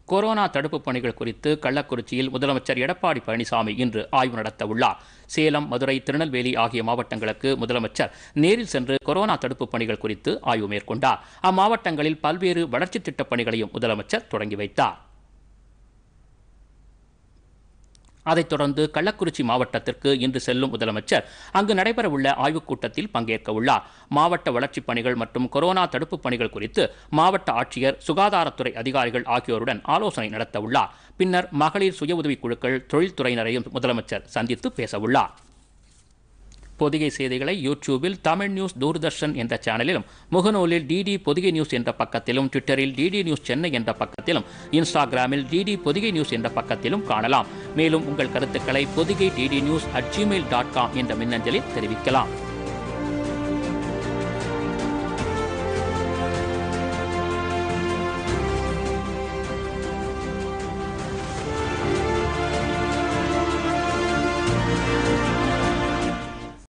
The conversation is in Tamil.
கொரோனா தடுப்புப் பணிகள் குறித்து கள்ளக்குறிச்சியில் முதலமைச்சர் எடப்பாடி பழனிசாமி இன்று ஆய்வு நடத்த உள்ளார் சேலம் மதுரை திருநெல்வேலி ஆகிய மாவட்டங்களுக்கு முதலமைச்சர் நேரில் சென்று கொரோனா தடுப்புப் பணிகள் குறித்து ஆய்வு மேற்கொண்டார் அம்மாவட்டங்களில் பல்வேறு வளர்ச்சித் திட்டப் பணிகளையும் முதலமைச்சர் தொடங்கி வைத்தார் அதைத் தொடர்ந்து கள்ளக்குறிச்சி மாவட்டத்திற்கு இன்று செல்லும் முதலமைச்சர் அங்கு நடைபெறவுள்ள ஆய்வுக் கூட்டத்தில் பங்கேற்க உள்ளார் மாவட்ட வளர்ச்சிப் பணிகள் மற்றும் கொரோனா தடுப்புப் பணிகள் குறித்து மாவட்ட ஆட்சியர் சுகாதாரத்துறை அதிகாரிகள் ஆகியோருடன் ஆலோசனை நடத்த உள்ளார் பின்னர் மகளிர் சுய உதவிக் குழுக்கள் தொழில்துறையினரையும் முதலமைச்சர் சந்தித்து பேசவுள்ளார் பொதிகை செய்திகளை யூடியூபில் தமிழ் நியூஸ் தூர்தர்ஷன் என்ற சேனலிலும் முகநூலில் டிடி பொதிகை நியூஸ் என்ற பக்கத்திலும் ட்விட்டரில் டிடி நியூஸ் சென்னை என்ற பக்கத்திலும் இன்ஸ்டாகிராமில் டிடி பொதிகை நியூஸ் என்ற பக்கத்திலும் காணலாம் மேலும் உங்கள் கருத்துக்களை Podhigai DD news at Gmail dot com என்ற மின்னஞ்சலில் தெரிவிக்கலாம்